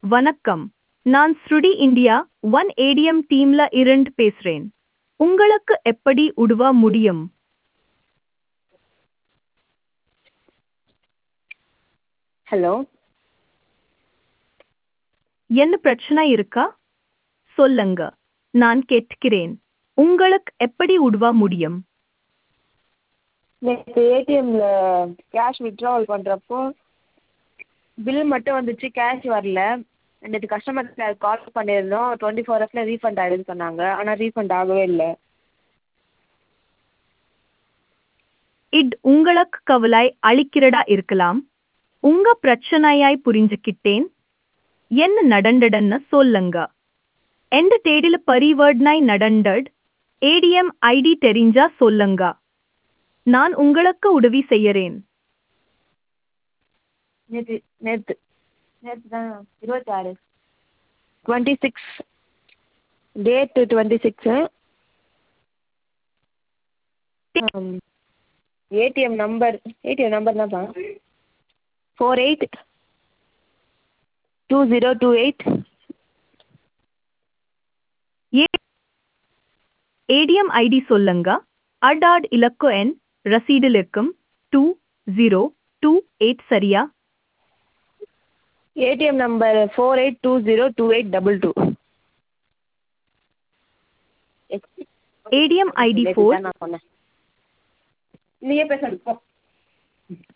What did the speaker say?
வணக்கம் நான் ஸ்ருடி இந்தியா ஒன் ஏடிஎம் டீம்ல இருந்து பேசுறேன் உங்களுக்கு எப்படி உதவ முடியும் ஹலோ என்ன பிரச்சனை இருக்கா சொல்லுங்க நான் கேட்கிறேன் உங்களுக்கு எப்படி உதவ முடியும் நேற்று ஏடிஎம்மில் கேஷ் வித்ட்ராவல் பண்ணுறப்போ பில் மட்டும் வந்துச்சு கேஷ் வரல நேற்று கஸ்டமர் கேர் கால் பண்ணியிருந்தோம் டுவெண்ட்டி ஃபோர் ஹவர்ஸில் ரீஃபண்ட் ஆகிடுன்னு சொன்னாங்க ஆனால் ரீஃபண்ட் ஆகவே இல்லை இது உங்களுக்கு கவலை அளிக்கிறதா இருக்கலாம் உங்க பிரச்சனையாய் புரிஞ்சுக்கிட்டேன் என்ன நடந்ததுன்னு சொல்லுங்க எந்த தேதியில பரிவர்த்தனை நடந்தது ஏடிஎம் ஐடி தெரிஞ்சா சொல்லுங்க நான் உங்களுக்கு உதவி செய்யறேன் நேற்று நேற்று நேற்று தான் இருபத்தாறு twenty six date twenty six ATM number ATM number என்னப்பா four eight two zero two eight ATM ID சொல்லுங்க அடாட் இலக்கு எண் ரசீடில் இருக்கும் டூ ஜீரோ டூ எயிட் சரியா ATM number four eight two zero two eight double two ADM ID four. நான் சொன்னேன் நீயே பேச போ